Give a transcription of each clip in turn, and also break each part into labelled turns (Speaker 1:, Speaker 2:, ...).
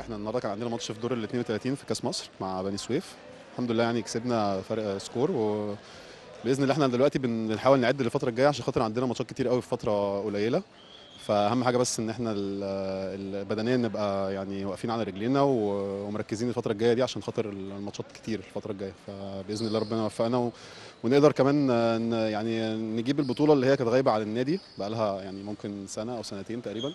Speaker 1: احنا النهارده كان عندنا ماتش في دور ال 32 في كاس مصر مع بني سويف الحمد لله يعني كسبنا فرق سكور وباذن الله احنا دلوقتي بنحاول نعد للفتره الجايه عشان خاطر عندنا ماتشات كتير قوي في فتره قليله فاهم حاجه بس ان احنا ال- ال- بدنيا نبقى يعني واقفين على رجلينا و- ومركزين الفتره الجايه دي عشان خاطر الماتشات كتير الفتره الجايه فباذن الله ربنا يوفقنا و- ونقدر كمان ن- يعني نجيب البطوله اللي هي كانت غايبه عن النادي بقى لها يعني ممكن سنه او سنتين تقريبا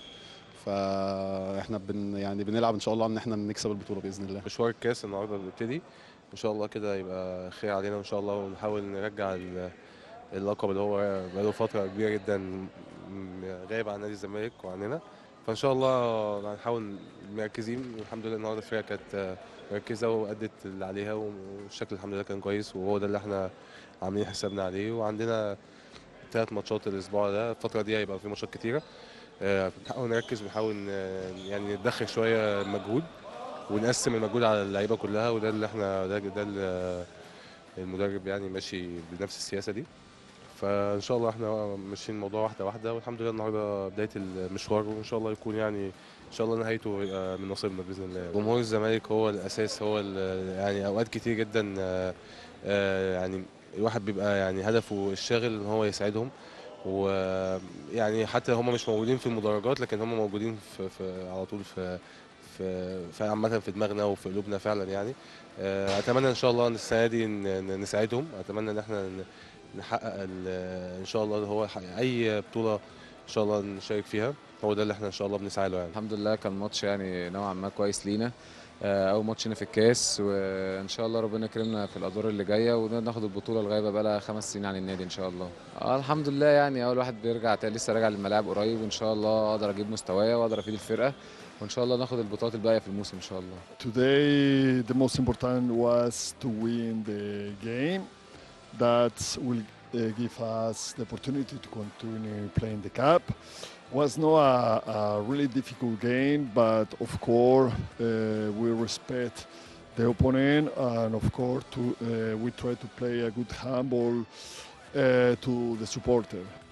Speaker 1: فاحنا بن يعني بنلعب ان شاء الله ان احنا نكسب البطوله باذن الله
Speaker 2: مشوار الكاس النهارده بيبتدي ان شاء الله كده يبقى خير علينا وان شاء الله ونحاول نرجع ال- اللقب اللي هو بقاله فتره كبيره جدا م- غايب عن نادي الزمالك وعننا فان شاء الله هنحاول مركزين والحمد لله النهارده الفرقه كانت مركزه وادت اللي عليها والشكل الحمد لله كان كويس وهو ده اللي احنا عاملين حسابنا عليه وعندنا ثلاث ماتشات الاسبوع ده الفتره دي هيبقى في ماتشات كتيره آه، بنحاول نركز ونحاول ن- يعني ندخل شويه مجهود ونقسم المجهود على اللعيبه كلها وده اللي احنا ده ده اللي المدرب يعني ماشي بنفس السياسه دي فان شاء الله احنا ماشيين الموضوع واحده واحده والحمد لله النهارده بدايه المشوار وان شاء الله يكون يعني ان شاء الله نهايته يبقى من نصيبنا باذن الله جمهور الزمالك هو الاساس هو ال- يعني اوقات كتير جدا آه، آه، يعني الواحد بيبقى يعني هدفه الشاغل ان هو يساعدهم ويعني حتى هم مش موجودين في المدرجات لكن هم موجودين في, في على طول في في في عامة في دماغنا وفي قلوبنا فعلا يعني آه، اتمنى ان شاء الله ان السنه دي ن- ن- نساعدهم اتمنى ان احنا ن- نحقق ال- ان شاء الله اللي هو حق- اي بطوله ان شاء الله نشارك فيها هو ده اللي احنا ان شاء الله بنسعى له يعني
Speaker 3: الحمد لله كان ماتش يعني نوعا ما كويس لينا آه، اول ماتش هنا في الكاس وان شاء الله ربنا يكرمنا في الادوار اللي جايه وناخد البطوله الغايبه بقى لها خمس سنين عن النادي ان شاء الله آه الحمد لله يعني اول واحد بيرجع تاني لسه راجع للملاعب قريب وان شاء الله اقدر اجيب مستوايا واقدر افيد الفرقه وان شاء الله ناخد البطولات الباقيه في الموسم ان شاء الله
Speaker 4: Today, the most important was to win the game. That will uh, give us the opportunity to continue playing the cup. Was not a, a really difficult game, but of course uh, we respect the opponent, and of course to, uh, we try to play a good handball uh, to the supporter.